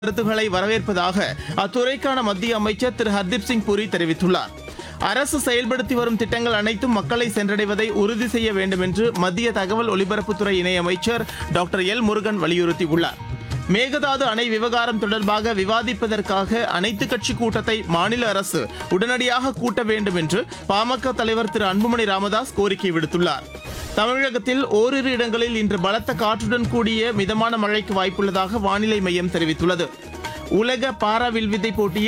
கருத்துக்களை வரவேற்பதாக அத்துறைக்கான மத்திய அமைச்சர் திரு ஹர்தீப் சிங் புரி தெரிவித்துள்ளார் அரசு செயல்படுத்தி வரும் திட்டங்கள் அனைத்தும் மக்களை சென்றடைவதை உறுதி செய்ய வேண்டும் என்று மத்திய தகவல் ஒலிபரப்புத்துறை இணையமைச்சர் டாக்டர் எல் முருகன் வலியுறுத்தியுள்ளார் மேகதாது அணை விவகாரம் தொடர்பாக விவாதிப்பதற்காக அனைத்துக் கட்சி கூட்டத்தை மாநில அரசு உடனடியாக கூட்ட வேண்டும் என்று பாமக தலைவர் திரு அன்புமணி ராமதாஸ் கோரிக்கை விடுத்துள்ளார் தமிழகத்தில் ஓரிரு இடங்களில் இன்று பலத்த காற்றுடன் கூடிய மிதமான மழைக்கு வாய்ப்புள்ளதாக வானிலை மையம் தெரிவித்துள்ளது உலக பாரா வில்வித்தை போட்டியில்